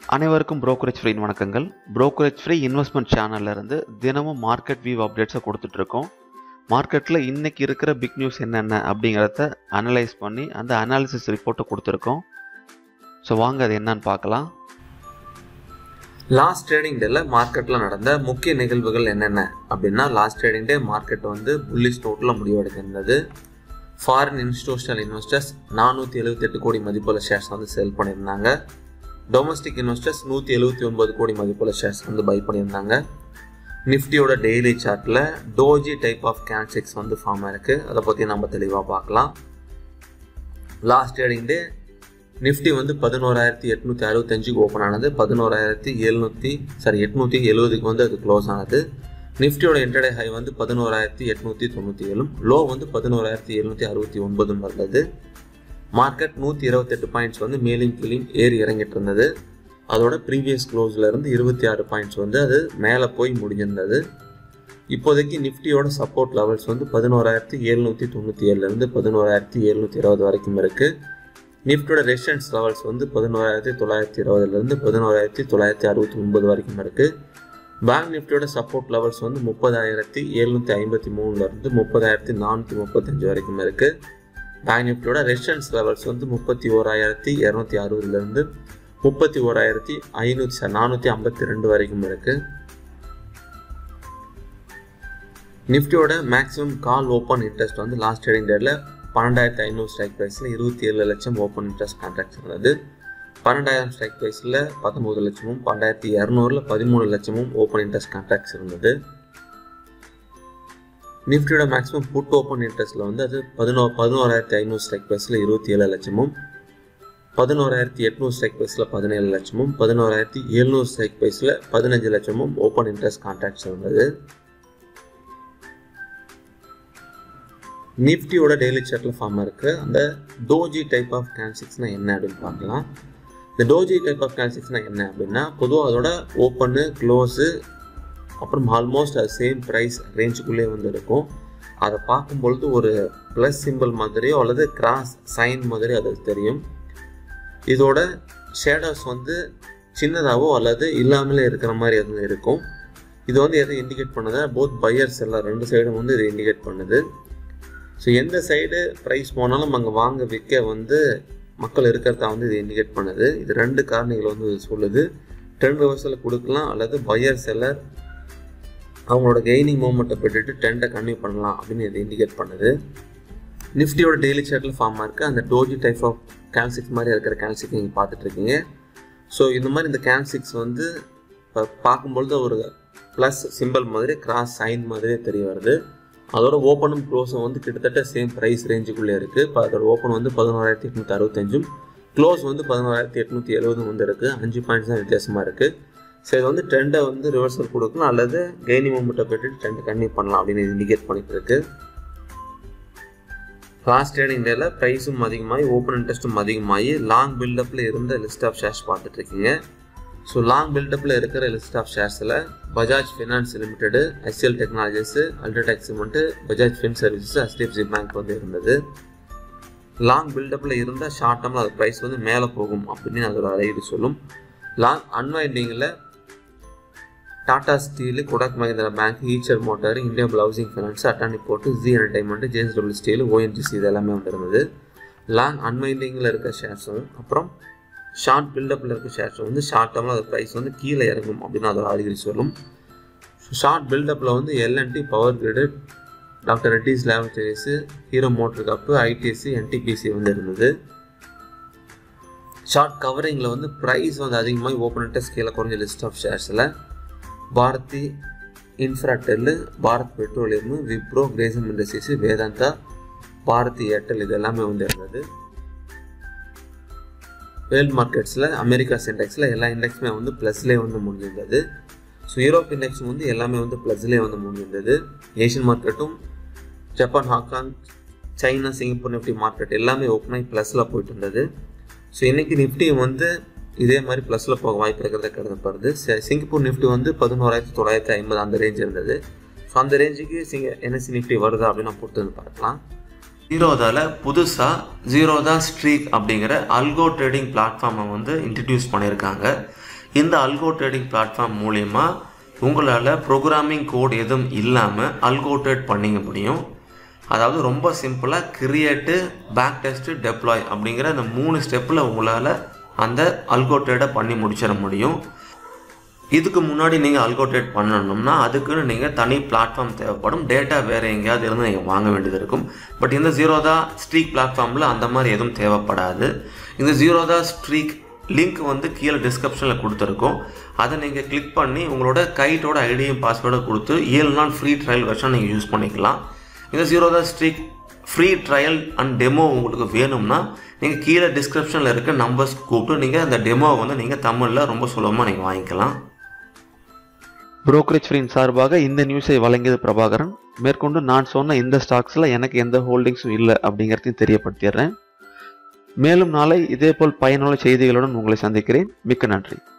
அனைவருக்கும் brokerage free வணக்கங்கள் brokerage free investment சேனல்ல இருந்து தினமும் மார்க்கெட் வியூ அப்டேட்ஸை கொடுத்துட்டு இருக்கோம் மார்க்கெட்டில் இன்னைக்கு இருக்கிற பிக் நியூஸ் என்னென்ன அப்படிங்கிறத அனலைஸ் பண்ணி அந்த அனாலிசிஸ் ரிப்போர்ட்டை கொடுத்துருக்கோம் ஸோ வாங்க அது என்னன்னு பார்க்கலாம் லாஸ்ட் ட்ரேடிங் டேல மார்க்கெட்டில் நடந்த முக்கிய நிகழ்வுகள் என்னென்ன அப்படின்னா லாஸ்ட் ட்ரேடிங் டே மார்க்கெட் வந்து புல்லிஷ் நோட்டில் முடிவடைந்திருந்தது ஃபாரின் இன்ஸ்டிடியூஷனல் இன்வெஸ்டர்ஸ் நானூற்றி எழுபத்தெட்டு கோடி மதிப்புள்ள ஷேர்ஸ் வந்து சேல் பண்ணியிருந்தாங்க டொமஸ்டிக் இன்வெஸ்டர்ஸ் நூற்றி எழுபத்தி ஒன்பது கோடி மதிப்புள்ள ஷேர்ஸ் வந்து பை பண்ணியிருந்தாங்க நிஃப்டியோட டெய்லி சார்ட்டில் டோஜி டைப் ஆஃப் கேன்சிக்ஸ் வந்து ஃபார்ம் ஆயிருக்கு அதை பற்றி நம்ம தெளிவாக பார்க்கலாம் லாஸ்ட் ட்ரேடிங் டே நிஃப்டி வந்து பதினோராயிரத்தி எட்நூற்றி அறுபத்தஞ்சுக்கு ஓப்பன் ஆனது பதினோராயிரத்தி எழுநூற்றி சாரி எட்நூற்றி எழுபதுக்கு வந்து அது க்ளோஸ் ஆனது நிஃப்டியோட இன்டர்டே ஹை வந்து பதினோராயிரத்தி எட்நூற்றி தொண்ணூற்றி ஏழும் லோ வந்து பதினோராயிரத்தி எழுநூற்றி அறுபத்தி ஒன்பதும் வந்தது மார்க்கெட் நூற்றி இருபத்தெட்டு பாயிண்ட்ஸ் வந்து மேலும் கீழும் ஏறி இறங்கிட்டு இருந்தது அதோட ப்ரீவியஸ் க்ளோஸ்ல இருந்து இருபத்தி ஆறு பாயிண்ட்ஸ் வந்து அது மேலே போய் முடிஞ்சிருந்தது இப்போதைக்கு நிஃப்டியோட சப்போர்ட் லெவல்ஸ் வந்து பதினோராயிரத்தி எழுநூற்றி தொண்ணூற்றி ஏழுலேருந்து பதினோராயிரத்தி எழுநூற்றி இருபது வரைக்கும் இருக்குது நிஃப்டியோட ரெசிஸ்டன்ஸ் லெவல்ஸ் வந்து பதினோராயிரத்தி தொள்ளாயிரத்தி இருபதுலேருந்து பதினோராயிரத்தி தொள்ளாயிரத்தி அறுபத்தி ஒன்பது வரைக்கும் இருக்குது பேங்க் நிஃப்டியோட சப்போர்ட் லெவல்ஸ் வந்து முப்பதாயிரத்தி எழுநூற்றி ஐம்பத்தி மூணுலேருந்து முப்பதாயிரத்தி நானூற்றி முப்பத்தஞ்சு வரைக்கும் இருக்குது பேங்க் நிஃப்டியோட ரெசிஸ்டன்ஸ் லெவல்ஸ் வந்து முப்பத்தி ஓராயிரத்தி இரநூத்தி அறுபதுலேருந்து முப்பத்தி ஓராயிரத்தி ஐநூற்றி நானூற்றி ஐம்பத்தி ரெண்டு வரைக்கும் இருக்குது நிஃப்டியோட மேக்ஸிமம் கால் ஓப்பன் இன்ட்ரெஸ்ட் வந்து லாஸ்ட் ட்ரேடிங் டேட்டில் பன்னெண்டாயிரத்தி ஐநூறு ஸ்ட்ரைக் ப்ரைஸில் இருபத்தி ஏழு லட்சம் ஓப்பன் இன்ட்ரெஸ்ட் கான்ட்ராக்ட்ஸ் இருந்தது பன்னெண்டாயிரம் ஸ்ட்ரைக் ப்ரைஸில் பத்தொம்பது லட்சமும் பன்னெண்டாயிரத்தி இரநூறுல பதிமூணு லட்சமும் ஓப்பன் இன்ட்ரெஸ்ட் கான்ட்ராக்ட்ஸ் இருந்தது நிஃப்டியோட மேக்ஸிமம் புட் ஓப்பன் இன்ட்ரெஸ்ட்டில் வந்து அது பதினோ பதினோராயிரத்தி ஐநூறு ஸ்ட்ரைக் ப்ரைஸில் இருபத்தி ஏழு லட்சமும் பதினோராயிரத்தி எட்நூறு ஸ்ட்ரைக் ப்ரைஸில் பதினேழு லட்சமும் பதினோராயிரத்தி எழுநூறு ஸ்ட்ரைக் ப்ரைஸில் பதினஞ்சு லட்சமும் ஓப்பன் இன்ட்ரெஸ்ட் கான்ட்ராக்ட்ஸ் இருந்தது நிஃப்டியோட டெய்லி சார்ட்டில் ஃபார்ம் இருக்கு அந்த டோஜி டைப் ஆஃப் கேன்சிக்ஸ்னா என்ன அப்படின்னு பார்க்கலாம் இந்த டோஜி டைப் ஆஃப் கேன்சிக்ஸ்னா என்ன அப்படின்னா பொதுவாக அதோட ஓப்பனு க்ளோஸு அப்புறம் ஆல்மோஸ்ட் அது சேம் ப்ரைஸ் ரேஞ்சுக்குள்ளே வந்து இருக்கும் அதை பார்க்கும்பொழுது ஒரு ப்ளஸ் சிம்பிள் மாதிரியோ அல்லது கிராஸ் சைன் மாதிரி அது தெரியும் இதோட ஷேடோஸ் வந்து சின்னதாகவோ அல்லது இல்லாமலே இருக்கிற மாதிரி அது இருக்கும் இது வந்து எதை இண்டிகேட் பண்ணுது போத் பையர்ஸ் எல்லாம் ரெண்டு சைடும் வந்து இது இண்டிகேட் பண்ணுது ஸோ எந்த சைடு ப்ரைஸ் போனாலும் அங்கே வாங்க விற்க வந்து மக்கள் இருக்கிறதா வந்து இது இண்டிகேட் பண்ணுது இது ரெண்டு காரணிகள் வந்து இது சொல்லுது ட்ரெண்ட் ரிவர்ஸில் கொடுக்கலாம் அல்லது பையர் செல்லர் அவங்களோட கெய்னிங் மூமெண்ட்டை பெற்றுட்டு ட்ரெண்டை கன்டினியூ பண்ணலாம் அப்படின்னு இது இண்டிகேட் பண்ணுது நிஃப்டியோட டெய்லி சார்ட்டில் ஃபார்ம் இருக்குது அந்த டோஜி டைப் ஆஃப் கேல்சிக்ஸ் மாதிரி இருக்கிற கேல்சிக் நீங்கள் பார்த்துட்டு இருக்கீங்க ஸோ இந்த மாதிரி இந்த கேல்சிக்ஸ் வந்து இப்போ பார்க்கும்பொழுது ஒரு ப்ளஸ் சிம்பிள் மாதிரி கிராஸ் சைன் மாதிரியே தெரிய வருது அதோட ஓப்பனும் க்ளோஸும் வந்து கிட்டத்தட்ட சேம் ப்ரைஸ் ரேஞ்சுக்குள்ளே இருக்குது இப்போ அதோட ஓப்பன் வந்து பதினோராயிரத்தி எட்நூற்றி அறுபத்தஞ்சும் க்ளோஸ் வந்து பதினோராயிரத்தி எட்நூற்றி எழுபதும் வந்து இருக்குது அஞ்சு பாயிண்ட்ஸ் தான் வித்தியாசமாக இருக்குது ஸோ இது வந்து ட்ரெண்டை வந்து ரிவர்சல் கொடுக்கலாம் அல்லது கெய்னி மூமெண்ட்டை பெற்றுட்டு ட்ரெண்டை கன்டினியூ பண்ணலாம் அப்படின்னு இண்டிகேட் பண்ணிட்டு இருக்கு லாஸ்ட் ட்ரேடிங் டேல ப்ரைஸும் அதிகமாகி ஓப்பன் இன்ட்ரெஸ்ட்டும் அதிகமாகி லாங் பில்டப்பில் இருந்த லிஸ்ட் ஆஃப் ஷேர்ஸ் பார்த்துட்டு இருக்கீங்க ஸோ லாங் பில்டப்பில் இருக்கிற லிஸ்ட் ஆஃப் ஷேர்ஸில் Bajaj finance limited SL technologies UltraTech cement Bajaj fin services HDFC bank வந்து இருந்தது லாங் பில்டப்பில் இருந்தால் ஷார்ட் டேர்மில் அது ப்ரைஸ் வந்து மேலே போகும் அப்படின்னு அதோட அறிவு சொல்லும் லாங் அன்வைண்டிங்கில் Tata steel Kotak Mahindra bank Eicher motor India housing finance Adani port Zee entertainment JSW steel ONGC இது எல்லாமே வந்து இருந்தது லாங் அன்வைண்டிங்கில் இருக்க ஷேர்ஸும் அப்புறம் ஷார்ட் பில்டப்பில் இருக்க ஷேர்ஸ் வந்து ஷார்ட் டேர்மில் அது ப்ரைஸ் வந்து கீழே இறங்கும் அப்படின்னு அதோட அறிகுறி சொல்லும் ஷார்ட் பில்டப்பில் வந்து L and T Power Grid Doctor Reddy's Laboratories Hero Motor Corp ITC NTPC வந்து இருந்தது ஷார்ட் கவரிங்கில் வந்து ப்ரைஸ் வந்து அதிகமாக ஓப்பன் இன்ட்ரெஸ்ட் கீழே குறைஞ்ச லிஸ்ட் ஆஃப் ஷேர்ஸில் பாரதி இன்ஃப்ராடெல்லு பாரத் பெட்ரோலியம் விப்ரோ கிரேசம் இண்டஸ்ட்ரீஸ் வேதாந்தா பாரதி ஏர்டெல் இது எல்லாமே வந்து இருந்தது வேர்ல்ட் மார்க்கெட்ஸில் அமெரிக்கா இண்டெக்ஸில் எல்லா இண்டெக்ஸுமே வந்து ப்ளஸ்லேயே வந்து முடிஞ்சிருந்தது ஸோ யூரோப் இண்டெக்ஸ் வந்து எல்லாமே வந்து ப்ளஸ்லேயே வந்து முடிஞ்சிருந்தது ஏஷியன் மார்க்கெட்டும் Japan Hong Kong China Singapore Nifty market எல்லாமே ஓப்பன் ஆகி ப்ளஸில் போயிட்டு இருந்தது ஸோ இன்றைக்கி நிஃப்டி வந்து இதே மாதிரி ப்ளஸில் போக வாய்ப்பு இருக்கிறத கருதப்படுது சிங்கப்பூர் நிஃப்டி வந்து பதினோராயிரத்தி தொள்ளாயிரத்தி ஐம்பது அந்த ரேஞ்ச் இருந்தது ஸோ அந்த ரேஞ்சுக்கு சிங்க என்எஸ்சி நிஃப்டி வருதா அப்படின்னு நான் பொறுத்து வந்து பார்க்கலாம் ஜீரோதால புதுசாக ஜீரோதா ஸ்ட்ரீக் அப்படிங்கிற அல்கோ ட்ரேடிங் பிளாட்ஃபார்மை வந்து இன்ட்ரடியூஸ் பண்ணியிருக்காங்க இந்த அல்கோ ட்ரேடிங் பிளாட்ஃபார்ம் மூலயமா உங்களால் ப்ரோக்ராமிங் கோட் எதுவும் இல்லாமல் அல்கோ ட்ரேட் பண்ணிக்க முடியும் அதாவது ரொம்ப சிம்பிளாக கிரியேட்டு பேக் டெஸ்ட்டு டெப்ளாய் அப்படிங்கிற அந்த மூணு ஸ்டெப்பில் உங்களால் அந்த அல்கோ ட்ரேடை பண்ணி முடிச்சிட முடியும் இதுக்கு முன்னாடி நீங்கள் அல்கோட்ரேட் பண்ணணும்னா அதுக்குன்னு நீங்கள் தனி பிளாட்ஃபார்ம் தேவைப்படும் டேட்டா வேறு எங்கேயாவது இருந்து நீங்கள் வாங்க வேண்டியது இருக்கும் பட் இந்த ஜீரோதா ஸ்ட்ரீக் பிளாட்ஃபார்மில் அந்த மாதிரி எதுவும் தேவைப்படாது இந்த ஜீரோதா ஸ்ட்ரீக் லிங்க் வந்து கீழே டிஸ்கிரிப்ஷனில் கொடுத்துருக்கோம் அதை நீங்கள் கிளிக் பண்ணி உங்களோட கைட்டோட ஐடியும் பாஸ்வேர்டும் கொடுத்து ஏழு நாள் ஃப்ரீ ட்ரையல் வெர்ஷன் நீங்கள் யூஸ் பண்ணிக்கலாம் இந்த Zerodha Streak free trial and demo உங்களுக்கு வேணும்னா நீங்கள் கீழே டிஸ்கிரிப்ஷனில் இருக்க நம்பர்ஸ் கூப்பிட்டு நீங்கள் அந்த டெமோவை வந்து நீங்கள் தமிழில் ரொம்ப சுலபமாக நீங்கள் வாங்கிக்கலாம் புரோக்கரேஜ் ஃப்ரீயின் சார்பாக இந்த நியூஸை வழங்கியது பிரபாகரன் மேற்கொண்டு நான் சொன்ன இந்த ஸ்டாக்ஸில் எனக்கு எந்த ஹோல்டிங்ஸும் இல்லை அப்படிங்கிறதையும் தெரியப்படுத்திடுறேன் மேலும் நாளை இதேபோல் பயனுள்ள செய்திகளுடன் உங்களை சந்திக்கிறேன் மிக்க நன்றி